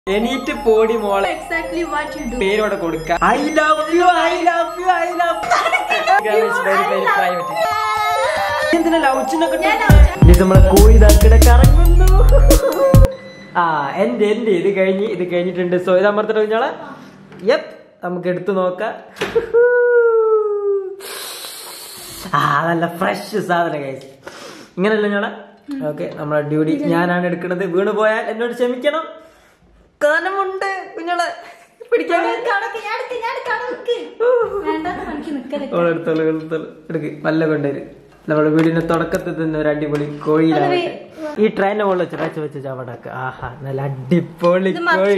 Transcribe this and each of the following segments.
എണീറ്റ് പോടി മോളെ exactly what you do. പേരോടെ കൊടുക്ക I love you I love you I love very very private എന്തിനാ ലൗച്ചിനൊക്കെ നമ്മളെ കോഴി ഇതാക്കിടെ കറങ്ങുന്നു ആ എന്റെ എന്റെ ഇത് കഴിഞ്ഞ് ഇത് കഴിഞ്ഞിട്ടുണ്ട് സോ ഇത് അമർത്തിട്ട് കുഞ്ഞോളെ യപ്പ് നമുക്ക് എടുത്തു നോക്കാം ആ നല്ല ഫ്രഷ് സാധനം കഴിച്ചു ഇങ്ങനല്ല ഞങ്ങളെ ഓക്കെ നമ്മളെ ഡ്യൂട്ടി ഞാനാണ് എടുക്കുന്നത് വീണ് പോയാൽ എന്നോട് ക്ഷമിക്കണം കനമുണ്ട് കുഞ്ഞോളെ പിടിക്കാൻ കടക്ക്, ഞാൻ എടുക്ക്, ഞാൻ എടുക്ക്, അവിടെ നിക്ക്. വേണ്ടാന്ന് പണിക്ക് നിക്കല്. എടുത്തോളൂ എടുത്തോളൂ എടുക്ക് നല്ല കൊണ്ടുവരും നമ്മുടെ വീടിന്റെ തുടക്കത്തിൽ തന്നെ ഒരു അടിപൊളി കോഴിയിലാണ് ഈ ട്രെയിനിന്റെ മുകളിൽ വെച്ച് വെച്ച് വെച്ച് അവിടെ ആഹാ നല്ല അടിപൊളി കോഴി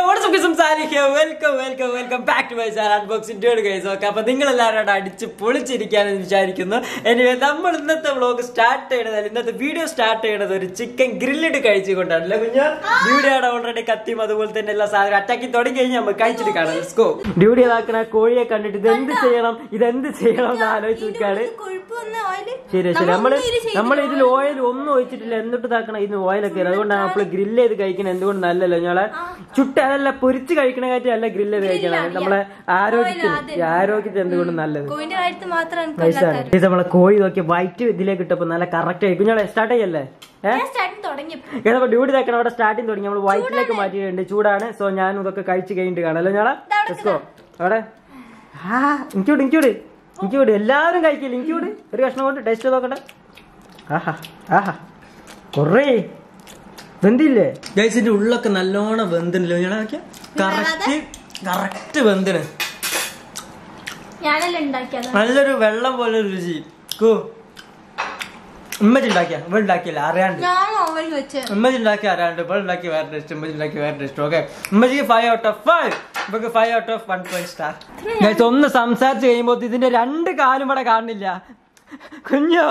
welcome welcome welcome back to my channel unboxing dude guys okay അപ്പൊ നിങ്ങൾ എല്ലാവരും അടിച്ച് പൊളിച്ചിരിക്കാനെന്ന് വിചാരിക്കുന്നു എനിവേ നമ്മൾ ഇന്നത്തെ വ്ളോഗ് സ്റ്റാർട്ട് ചെയ്യണത് ഇന്നത്തെ വീഡിയോ സ്റ്റാർട്ട് ചെയ്യണത് ഒരു ചിക്കൻ ഗ്രില്ലിട്ട് കഴിച്ചുകൊണ്ടാണ് അല്ലേ കുഞ്ഞ ഡ്യൂഡിയുടെ ഓൾറെഡി കത്തിയും അതുപോലെ തന്നെ എല്ലാ സാധനം അറ്റാക്കി തുടങ്ങി കഴിഞ്ഞാൽ നമുക്ക് കഴിച്ചിട്ട് കാണാം സ്കോ ഡ്യൂഡി ഇതാക്കണ കോഴിയെ കണ്ടിട്ട് ഇത് എന്ത് ചെയ്യണം ഇതെന്ത് ചെയ്യണം എന്ന് ആലോചിച്ച് നിൽക്കാണ് ഇത് കൊഴുപ്പ് വന്ന oil. ശരി ശരി നമ്മള് നമ്മളൊന്നും ഇതില് ചെയ്തില്ല. നമ്മൾ ഇതിൽ ഓയിൽ ഒന്നും ഒഴിച്ചിട്ടില്ല എന്നിട്ട് ഇതാക്കണം ഇതിന് ഓയിലൊക്കെ ഇല്ല. അതുകൊണ്ടാണ് നമ്മൾ ഗ്രില്ല് ചെയ്ത് കഴിക്കുന്നത് എന്തുകൊണ്ട് നല്ലല്ലോ ഞങ്ങളെ ചുട്ട് അതല്ല പൊരിച്ച് കഴിക്കണ കാര്യം അല്ല ഗ്രില്ല് ചെയ്ത് കഴിക്കണം നമ്മളെ ആരോഗ്യത്തിന് ഈ ആരോഗ്യത്തിന് എന്തുകൊണ്ട് നല്ലത് കോഴിന്റെ കാര്യത്തിൽ മാത്രം എനിക്ക് നൈസാണ് ഇത് നമ്മളെ കോഴി നോക്കി വൈറ്റ് ഇതിലേക്ക് ഇട്ടപ്പോ നല്ല കറക്റ്റ് ആയി കുഞ്ഞോളെ സ്റ്റാർട്ട് ചെയ്യല്ലേ ഏഹ് ഞാൻ സ്റ്റാർട്ടിങ് തുടങ്ങിയപ്പോ ഏതപ്പോ ഡ്യൂട്ടി തക്കണം അവിടെ സ്റ്റാർട്ടിങ് തുടങ്ങി നമ്മൾ വൈറ്റിലേക്ക് മാറ്റിയിട്ടുണ്ട് ചൂടാണ് സോ ഞാൻ ഇതൊക്കെ കഴിച്ച് കഴിഞ്ഞിട്ട് കാണാം ഞാളെ ലെറ്റ്സ് അവിടെ ആ എനിക്കൂട് എനിക്കൂട് എനിക്കൂട് എല്ലാവരും കഴിക്കില്ല എനിക്കൂട് ഒരു കഷ്ണം കൊണ്ട് ടേസ്റ്റ് നോക്കട്ടെ ആഹാ ആഹാ കൊറേ വെന്തില്ലേ ഗൈസിന്റെ ഉള്ളൊക്കെ നല്ലോണം വെന്തിനല്ലോ ഞാൻ കറക്റ്റ് കറക്റ്റ് വെന്തിന് ഞാനല്ല ഉണ്ടാക്കിയത് നല്ലൊരു വെള്ളം പോലെ ഒരു രുചി കൂ ഉമ്മച്ചി ഉണ്ടാക്കിയ ഇവിടെ ഉണ്ടാക്കിയില്ല അറിയാണ്ട് ഞാൻ ഓവനിൽ വെച്ച് ഉമ്മച്ചി ഉണ്ടാക്കി അറിയാണ്ട് ഇപ്പോൾ ഉണ്ടാക്കി വേറെ ടേസ്റ്റ് ഉമ്മച്ചി ഉണ്ടാക്കി വേറെ ടേസ്റ്റ് ഓക്കെ ഉമ്മച്ചിക്ക് ഫൈവ് ഔട്ട് ഓഫ് ഫൈവ് ഇവക്ക് five out of one point star guys ഒന്ന് സംസാരിച്ച് കഴിയുമ്പോൾ ഇതിന്റെ രണ്ട് കാലും ഇവിടെ കാണുന്നില്ല കുഞ്ഞോ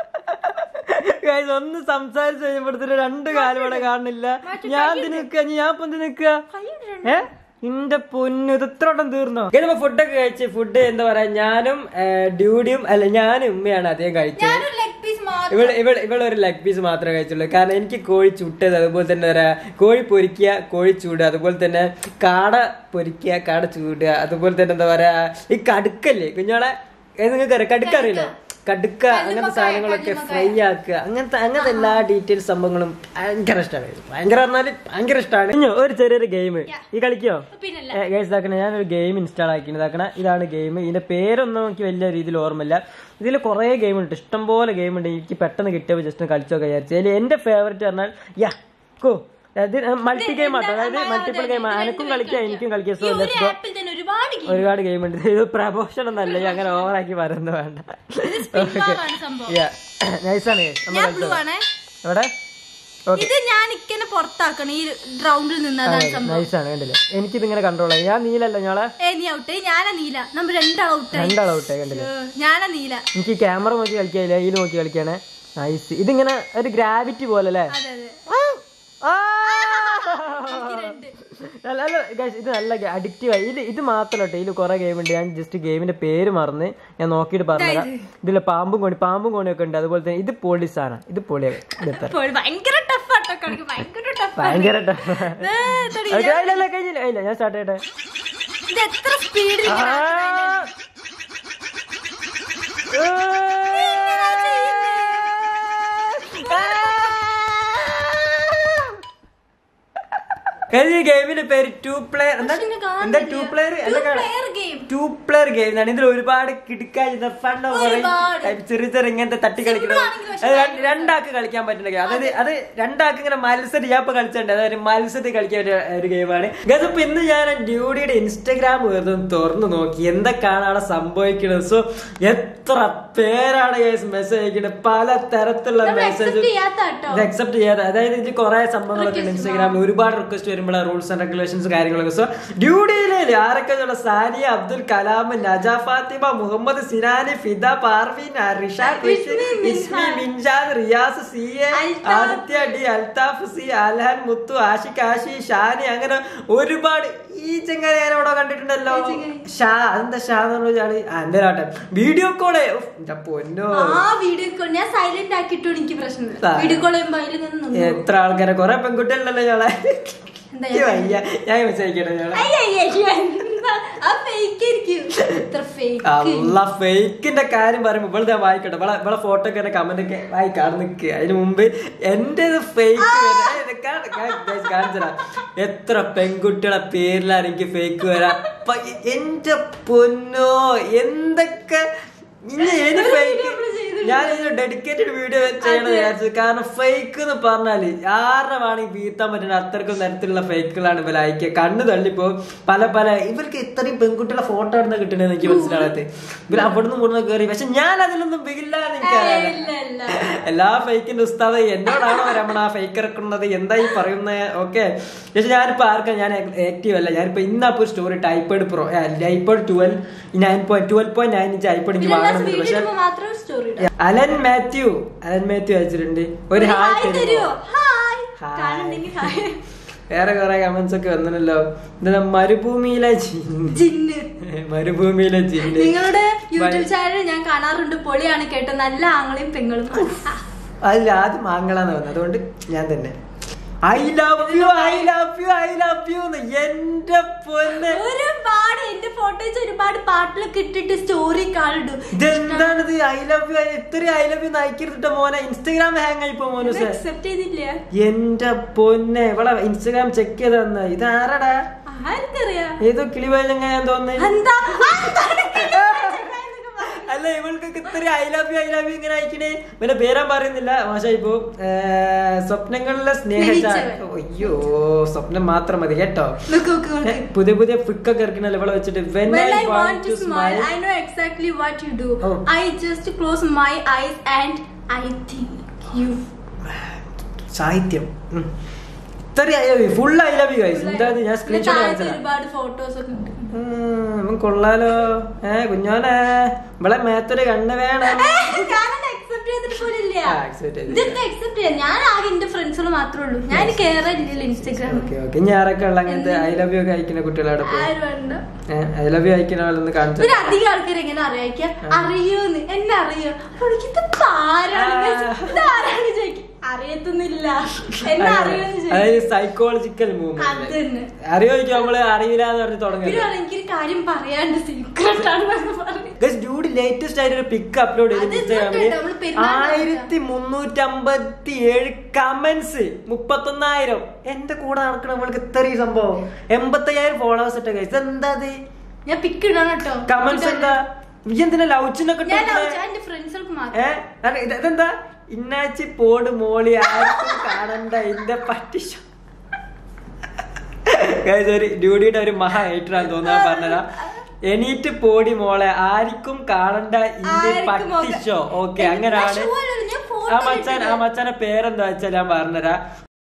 ഗൈസ് ഒന്ന് സംസാരിച്ച് കഴിയുമ്പോൾ ഇതിന്റെ രണ്ട് കാലും ഇവിടെ കാണുന്നില്ല ഞാൻ എന്തിനു നിൽക്കുക ഞാൻ ഇപ്പൊ എന്തിനു നിൽക്കുക ഏ ഇന്റെ പൊന്നു ഇത് ഇത്രോട്ടം തീർന്നോ ഇങ്ങനെ ഫുഡൊക്കെ കഴിച്ച് ഫുഡ് എന്താ പറയാ ഞാനും ഏ, ഡ്യൂഡിയും അല്ല ഞാനും ഉമ്മയാണ് അധികം കഴിച്ചത് ഞാനൊരു ലെഗ് പീസ് മാത്രം ഇവിടെ ഇവിടെ ഇവിടെ ഒരു ലെഗ് പീസ് മാത്രമേ കഴിച്ചുള്ളൂ കാരണം എനിക്ക് കോഴി ചുട്ടത് അതുപോലെ തന്നെ എന്താ പറയാ കോഴി പൊരിക്കുക കോഴി ചൂടുക അതുപോലെ തന്നെ കാട പൊരിക്കുക കാട ചൂടുക അതുപോലെ തന്നെ എന്താ പറയാ ഈ കടുക്കല്ലേ കുഞ്ഞോളെ നിങ്ങൾക്ക് അറിയാം കടുക്ക അറിയില്ലോ കടുക്ക അങ്ങനത്തെ സാധനങ്ങളൊക്കെ ഫ്രൈ ആക്കുക അങ്ങനത്തെ അങ്ങനത്തെ എല്ലാ ഡീറ്റെയിൽസ് സംഭവങ്ങളും ഭയങ്കര ഇഷ്ടമാണ് ഭയങ്കര പറഞ്ഞാല് ഭയങ്കര ഇഷ്ടമാണ് ഇഞ്ഞോ, ഒരു ചെറിയൊരു ഗെയിം ഈ കളിക്കോ പിന്നല്ല ഗൈസ് ഇതാക്കണ ഞാനൊരു ഗെയിം ഇൻസ്റ്റാൾ ആക്കി ഇതാക്കണ ഇതാണ് ഗെയിം ഇതിന്റെ പേരൊന്നും എനിക്ക് വലിയ രീതിയിൽ ഓർമ്മയില്ല ഇതിൽ കുറേ ഗെയിം ഉണ്ട് ഇഷ്ടംപോലെ ഗെയിം ഉണ്ട് എനിക്ക് പെട്ടെന്ന് കിട്ടിയപ്പോൾ ജസ്റ്റ് കളിച്ചൊക്കെ വിചാരിച്ചു അതിൽ എന്റെ ഫേവറേറ്റ് പറഞ്ഞാൽ യാ കോ അതായത് മൾട്ടി ഗെയിം ആട്ടോ അതായത് മൾട്ടിപ്പിൾ ഗെയിം എനക്കും കളിക്കാം എനിക്കും കളിക്കാം സോ ഒരു ലെറ്റ്സ് ഗോ ആപ്പിൽ തന്നെ ഒരുപാട് game. ഒരുപാട് ഗെയിം ഉണ്ട് ഇത് പ്രമോഷൻ ഒന്നല്ല ഈ അങ്ങനെ ഓവറാക്കി പറയുന്നത് വേണ്ട പിൻവാങ്ങാണ് സംഭവം നൈസാണ് ഞാൻ ബ്ലൂ ആണേ എവിടെ ഓക്കെ ഇത് ഞാൻ ഇക്കനെ പുറത്താക്കണം ഈ റൗണ്ടിൽ നിന്ന് അതാണ് സംഭവം നൈസാണ് കണ്ടില്ലേ എനിക്കിതിങ്ങനെ കൺട്രോൾ ചെയ്യാം ഞാൻ നീലല്ല ഞാളെ ഏ നീ ഔട്ട് ഞാനാ നീല നമ്മൾ രണ്ടാൾ ഔട്ട് രണ്ടാളൗട്ടെ കണ്ടില്ലേ ഞാനാ നീല എനിക്ക് ക്യാമറ നോക്കി കളിക്കാനില്ല ഇതിൽ നോക്കി കളിക്കാണ് നൈസ് ഇതിങ്ങനെ ഒരു ഗ്രാവിറ്റി പോലെ അല്ലേ അതെ അതെ ആ! എനിക്ക് രണ്ട്. അല്ല, അല്ല, guys, ഇത് നല്ല അഡിക്റ്റീവ് ആയി ഇത് ഇത് മാത്രമല്ല ഇതിൽ കുറെ ഗെയിം ഉണ്ട് ഞാൻ ജസ്റ്റ് ഗെയിമിന്റെ പേര് മറന്ന് ഞാൻ നോക്കിയിട്ട് പറഞ്ഞുതരാം ഇതിൽ പാമ്പും കോണി പാമ്പും കോണിയൊക്കെ ഉണ്ട് അതുപോലെ തന്നെ ഇത് പോളിസാണ് ഇത് പൊളിയാണ് ഇത് എത്ര ഇപ്പോൾ ഭയങ്കര ടഫ് ആട്ടോ കളിക്ക് ഭയങ്കര ടഫ് ഭയങ്കര tough. Okay, ഇല്ല, ഇല്ല, കഴിഞ്ഞില്ല ഇല്ല ഞാൻ സ്റ്റാർട്ട് ചെയ്യട്ടെ ഇത് എത്ര സ്പീഡിൽ ആ! ഈ ഗെയിമിന്റെ പേര് ടു പ്ലെയർ എന്താ പക്ഷെ എന്നെ എന്താ two player player game two player game എന്നാണ് ഇതിൽ ഒരുപാട് കിടക്കാഴ്ച ഫൺ ഒരുപാട്. ചെറിയ ചെറിയ ഇങ്ങനത്തെ തട്ടി കളിക്കണം ആണെങ്കിൽ പക്ഷെ അത് രണ്ട് രണ്ടാൾക്ക് കളിക്കാൻ പറ്റുന്ന ഗെയിം അതായത് അത് രണ്ടാൾക്ക് ഇങ്ങനെ മത്സരം ഞാൻ ഇപ്പൊ കളിച്ചിട്ടുണ്ട് അതായത് മത്സരത്തിൽ കളിക്കാൻ പറ്റിയ ഒരു ഗെയിമാണ് ഗസ് ഇപ്പൊ ഇന്ന് ഞാൻ ഡ്യൂഡിയുടെ ഇൻസ്റ്റഗ്രാം വെറുതെ ഒന്ന് തുറന്നു നോക്കി എന്തൊക്കെയാണ് അവിടെ സംഭവിക്കുന്നത് സോ എത്ര പേരാണ് ഗൈസ് മെസ്സേജ് അയക്കുന്നത് പല തരത്തിലുള്ള മെസ്സേജ് ചെയ്യാത്ത കേട്ടോ ഇത് അക്സെപ്റ്റ് ചെയ്യാതെ അതായത് ഇതിൽ കുറെ സംഭവങ്ങളൊക്കെ ഉണ്ട് ഇൻസ്റ്റാഗ്രാമിൽ ഒരുപാട് റിക്വസ്റ്റ് വരുമ്പോൾ റൂൾസ് ആൻഡ് റെഗുലേഷൻസ് കാര്യങ്ങളൊക്കെ സോ ഡ്യൂഡിയിലെ ആരൊക്കെ ഉള്ള Sania Abdul Kalam Naja Fathima Muhammad Sinani Fida Parveen Risha Ismi Minjad Riyas C A Aditya D Althaf C Alhan Muthu Ashiq Ashi Shani അങ്ങനെ ഒരുപാട് ഈ ചെങ്ങായി ഞാൻ ഇവിടെ കണ്ടിട്ടുണ്ടല്ലോ ഷാ അതെന്താ ഷാ എന്ന് പറഞ്ഞാൽ എന്തേലാട്ടെ വീഡിയോ കോളേ പൊന്നോ ആ വീഡിയോ കോൾ ഞാൻ സൈലന്റ് ആക്കിയിട്ടു എനിക്ക് പ്രശ്നമില്ല ആ. വീഡിയോ കോൾ ചെയ്യുമ്പോ അതിൽ നിന്ന് നിന്നു. എത്ര ആൾക്കാരെ കൊറേ പെൺകുട്ടികളുണ്ടല്ലോ ഞങ്ങളെ എന്താ എനിക്ക് വയ്യ. ഞാൻ മെസ്സേജ് ഞങ്ങളെ അല്ല ഫേക്കിന്റെ കാര്യം പറയുമ്പോ ഇവിടെ ഞാൻ വായിക്കട്ടെ ഇവിടെ ഇവിടെ ഫോട്ടോ ഒക്കെ കമന്റ് ഒക്കെ വായിക്കാണ് നിക്ക് അതിന് മുമ്പ് എന്റെ ഫേക്ക് കാണിച്ചതാ എത്ര പെൺകുട്ടികളെ പേരിലാണ് എനിക്ക് ഫേക്ക് വരാ അപ്പൊ എന്റെ പൊന്നോ എന്തൊക്കെ ഇനി ഏത് ഫേക്ക് ഞാൻ ഇതിന് ഡെഡിക്കേറ്റഡ് വീഡിയോ ചെയ്യണം വിചാരിച്ചു കാരണം ഫേക്ക് എന്ന് പറഞ്ഞാല് ആരുടെ വേണമെങ്കിൽ വീത്താൻ പറ്റുന്ന അത്രക്കും തരത്തിലുള്ള ഫേക്കുകളാണ് ഇവർ അയക്കുക കണ്ണു തള്ളിപ്പോ പല പല ഇവർക്ക് ഇത്രയും പെൺകുട്ടികളെ ഫോട്ടോ ഇടുന്ന കിട്ടണെന്ന് എനിക്ക് മനസ്സിലാകത്തെ ഇവർ അവിടുന്ന് മുടുന്ന് കയറി പക്ഷെ ഞാൻ അതിലൊന്നും വികില്ലാന്ന് എനിക്കറിയാം എല്ലാ ഫേക്കിന്റെ ഉസ്താദ് എന്നോടാണോ രമണ ഫേക്ക് ഇറക്കുന്നത് എന്താ ഈ പറയുന്നത് ഓക്കെ പക്ഷെ ഞാനിപ്പോ ആർക്കാ ഞാൻ ആക്റ്റീവ് അല്ല ഞാനിപ്പോ ഇന്നപ്പോ ഒരു story typed pro typed twelve nine point twelve point nine inch iPad എനിക്ക് വാങ്ങണമെന്നുണ്ട് പക്ഷെ മാത്രം സ്റ്റോറി അലൻ മാത്യു അലൻ മാത്യു അയച്ചിട്ടുണ്ട് ഒരു ഹായ് തരുമോ ഹായ് ഹായ്. കാണുന്നെങ്കിൽ ഹായ് വേറെ കുറെ കമന്റ്സ് ഒക്കെ വന്നല്ലോ എന്താ മരുഭൂമിയിലെ ജിന്ന് ജിന്ന് മരുഭൂമിയിലെ ജിന്ന് നിങ്ങളുടെ യൂട്യൂബ് ചാനൽ ഞാൻ കാണാറുണ്ട് പൊളിയാണ് കേട്ടോ നല്ല ആങ്ങളെയും പെങ്ങളും അതിൽ ആദ്യം മാങ്ങളാന്ന് വന്നത് അതുകൊണ്ട് ഞാൻ തന്നെ I love you I love you I love you എന്റെ പൊന്ന് ഒരുപാട് എന്റെ ഫോട്ടോസ് ഒരുപാട് പാട്ടിലൊക്കെ ഇട്ടിട്ട് സ്റ്റോറി കാണിടും ഇതെന്താണിത് ഐ ലവ് യു ഇത്രയും ഐ ലവ് യു നയിക്കരുതിട്ട മോനെ ഇൻസ്റ്റഗ്രാം ഹാങ് ആയിപ്പോ മോനൂസേ അക്സെപ്റ്റ് ചെയ്തില്ല എന്റെ പൊന്നെ ഇവിടെ ഇൻസ്റ്റഗ്രാം ചെക്ക് ചെയ്ത് തന്ന ഇത് ആരടാ ആർക്കറിയാം ഏതോ കിളിവഴങ്ങാൻ തോന്നുന്നു എന്താ അല്ല ഇവൾക്കൊക്കെ ഇത്ര I love you I love you ഇങ്ങനെ അയക്കണേ പിന്നെ പേരാൻ പറയുന്നില്ല മാഷ ഇപ്പോ സ്വപ്നങ്ങളിലെ സ്നേഹ സ്നേഹിച്ചവൻ. അയ്യോ സ്വപ്നം മാത്രം മതി കേട്ടോ Look, look, look. ഏ, പുതിയ പുതിയ ഫിക്കൊക്കെ ഇറക്കണല്ലോ ഇവിടെ വെച്ചിട്ട് when When I want to smile I know exactly what you do. Oh. I just close my eyes and I think you. സാഹിത്യം ഉം. ഇത്ര I love you full I love you guys എന്താ ഇത്? ഞാൻ പിന്നെ സ്ക്രീൻഷോട്ട് താഴത്ത് കാണിച്ചതാ ഒരുപാട് photos ഒക്കെ ഉണ്ട് ഉം, കൊള്ളാലോ ഏ കുഞ്ഞോനെ ഇവിടെ മേത്തൊരു കണ്ണ് വേണം ഞാനത് accept ചെയ്തിട്ട് പോലും ഇല്ല. ആ, accept ചെയ്തില്ല. ഇതൊക്കെ accept ചെയ്യാം. ഞാൻ ആകെ എന്റെ ഫ്രണ്ട്സുകൾ മാത്രമേ ഉള്ളൂ ഞാൻ കേറില്ലല്ലോ ഇൻസ്റ്റഗ്രാമിൽ ഓക്കെ ഓക്കെ ഇനി ആരൊക്കെ ഉള്ള അങ്ങനത്തെ ഐ ലവ് യു ഒക്കെ അയക്കുന്ന കുട്ടികളവിടെ പോയി ആരും വേണ്ട ഐ ലവ് യു അയക്കുന്ന പോലെ ഒന്ന് കാണിച്ചു പിന്നെ അധികം ആൾക്കാർ എങ്ങനെ അറിയാം അറിയൂന്ന് എന്നെ അറിയോ അപ്പോൾ എനിക്ക് ഇത് ആരാണ് ഇത് ആരാണ് ചോദിക്കും അറിയത്തൊന്നുമില്ല എന്നെ അറിയോന്ന് ചോദിക്കും അതായത് സൈക്കോളജിക്കൽ അത് മൂവ്മെന്റ് തന്നെ അറിയോയ്ക്ക് നമ്മള് അറിയില്ല എന്ന് പറഞ്ഞ് പിന്നെ തുടങ്ങി പറഞ്ഞു, എനിക്കൊരു കാര്യം പറയാണ്ട് സീക്രട്ട് ആണെന്ന് പറഞ്ഞു ഡ്യൂഡ് ലേറ്റസ്റ്റ് ആയിട്ട് ഒരു പിക്ക് അപ്ലോഡ് ചെയ്ത് അത് ഇൻസ്റ്റാഗ്രാമില് ഇതുണ്ട്, നമ്മള് പെരുന്നാളിന് ആയിരത്തി മുന്നൂറ്റി അമ്പത്തി ഏഴ് കമന്റ്സ് മുപ്പത്തൊന്നായിരം എന്റെ കൂടെ നടക്കണ നമ്മൾക്ക് ഇത്രയും സംഭവം എൺപത്തയ്യായിരം ഫോളോവേഴ്സ് ഇട്ട കഴിച്ചു എന്താ അത് ഞാൻ പിക്ക് ഇടണം കേട്ടോ കമന്റ്സ് എന്താ നീ എന്തിനാ ലൗച്ചിനൊക്കെ ഞാൻ ഇട്ടിരിക്കണേ? ലവ്- എന്റെ ഫ്രണ്ട്സുകൾക്ക് മാത്രം ഏ അല്ല, ഇത് ഇതെന്താ ഇന്നാച്ചി പോട് മോളി ആർക്കും കാണണ്ട എന്റെ പട്ടിഷ Guys, ഒരു ഡ്യൂഡിയുടെ ഒരു മഹാ ഹൈറ്ററാന്ന് തോന്നാൻ പറഞ്ഞതാ എണീറ്റ് പോടി മോളെ ആർക്കും കാണണ്ട ഇന്റെ ആർക്കും പട്ടിഷോ ഒക്കെ. ഓക്കെ ഞാൻ അങ്ങനാണ് show അല്ലല്ലോ, ഞാൻ photo ആ മച്ചാൻ ആ ഇട്ടില്ല. മച്ചാന്റെ പേരെന്താ വെച്ചാൽ ഞാൻ പറഞ്ഞുതരാ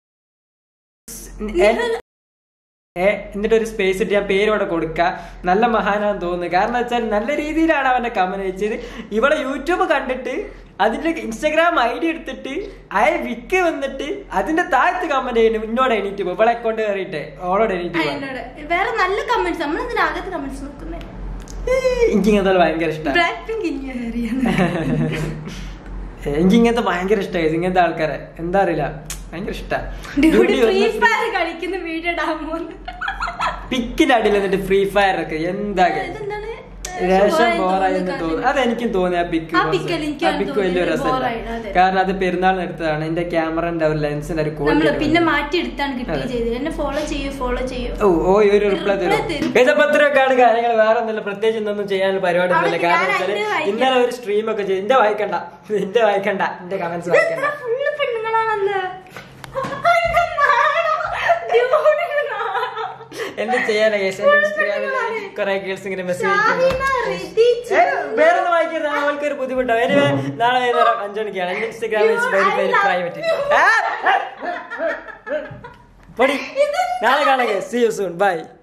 ഏ എന്നിട്ട് ഒരു സ്പേസ് ഇട്ട് ഞാൻ പേര് ഇവിടെ കൊടുക്ക നല്ല മഹാനാന്ന് തോന്നുന്നു കാരണം വെച്ചാൽ നല്ല രീതിയിലാണ് അവന്റെ കമന്റ് അയച്ചത് ഇവിടെ യൂട്യൂബ് കണ്ടിട്ട് അതിന്റെ ഇൻസ്റ്റാഗ്രാം ഐ ഡി എടുത്തിട്ട് അയ വിക്ക് വന്നിട്ട് അതിന്റെ താഴത്ത് കമന്റ് ചെയ്യുന്നു ഇന്നോട് എണീറ്റ് പോകും ഇവിടെ അക്കൗണ്ട് കയറിയിട്ട് ഓളോട് എണീറ്റ് ആ, പോകും എന്നോട് വേറെ നല്ല കമന്റ്സ് നമ്മൾ ഇതിനകത്ത് കമന്റ്സ് നോക്കുന്നത് എനിക്ക് ഇങ്ങനത്തെ ഭയങ്കര ഇഷ്ടമാണ് ബ്ലാക്ക് പിങ്ക് ഇനി അറിയാം എനിക്ക് ഇങ്ങനത്തെ ഭയങ്കര ഇഷ്ടമായി ഇങ്ങനത്തെ ആൾക്കാരെ എന്താ അറിയില്ല ഭയങ്കര ഡ്യൂട്ടി ഫ്രീ ഇഷ്ടമാണ് ഫയർ കളിക്കുന്ന വീഡിയോ ഇടാമോ പിക്കിന്റെ അടിയിൽ എന്നിട്ട് ഫ്രീ ഫയർ ഒക്കെ എന്താ ഇതെന്താണ് രേഷം ബോറായി ബോറായി എന്ന് തോന്നുന്നു തോന്നുന്നു അതെനിക്കും തോന്നി ആ പിക്ക് ആ pic ൽ എനിക്ക് ആ അത് പിക്ക് തോന്നി, വലിയ ഒരു രസമല്ല ബോറായി, അതെ. കാരണം അത് പെരുന്നാളിന് എടുത്തതാണ് എന്റെ ക്യാമറന്റെ ഒരു ലെൻസിന്റെ ഒരു നമ്മള് ക്വാളിറ്റി പിന്നെ മാറ്റി എടുത്താണ് കിട്ടുകയും അതെ. ചെയ്തത് എന്നെ ഫോളോ ചെയ്യൂ ഫോളോ ചെയ്യൂ ഓ ഓ ഈ ഒരു റിപ്ലൈ Reply തരും തരും. ഗജപത്രമൊക്കെയാണ് കാര്യങ്ങൾ വേറെ ഒന്നുമില്ല പ്രത്യേകിച്ച് ഇന്നൊന്നും ചെയ്യാനുള്ള പരിപാടി ഒന്നുമില്ല അവൾക്ക് കാരണം ഞാൻ വെച്ചാല് അതിന്റെ വായിക്കാം. ഇന്നലെ ഒരു സ്ട്രീം ഒക്കെ ചെയ്തു എന്റെ വായിക്കണ്ട എന്റെ വായിക്കണ്ട എന്റെ കമന്റ്സ് വായിക്കണ്ട ഫുള്ള് പെണ്ണുങ്ങളാണല്ലോ അയ്യോ, നാണം. Dude, നാണം. എന്ത് ചെയ്യാനാ കേസ് എന്റെ ഇൻസ്റ്റാഗ്രാമിൽ കുറെ ഗേൾസ് ഇങ്ങനെ മെസ്സേജ് ഷാഹിന, റിതിച്ച്. വേറെ ഒന്നും വായിക്കരുത് അവൾക്ക് ഒരു ബുദ്ധിമുട്ടാവും എനിവേ നാളെ വൈകുന്നേരം അഞ്ചു മണിക്കാണ് എന്റെ ഇൻസ്റ്റാഗ്രാമിൽ വെരി വെരി പ്രൈവറ്റ് പൊടി നാളെ കാണാം സി യു സൂൺ ബൈ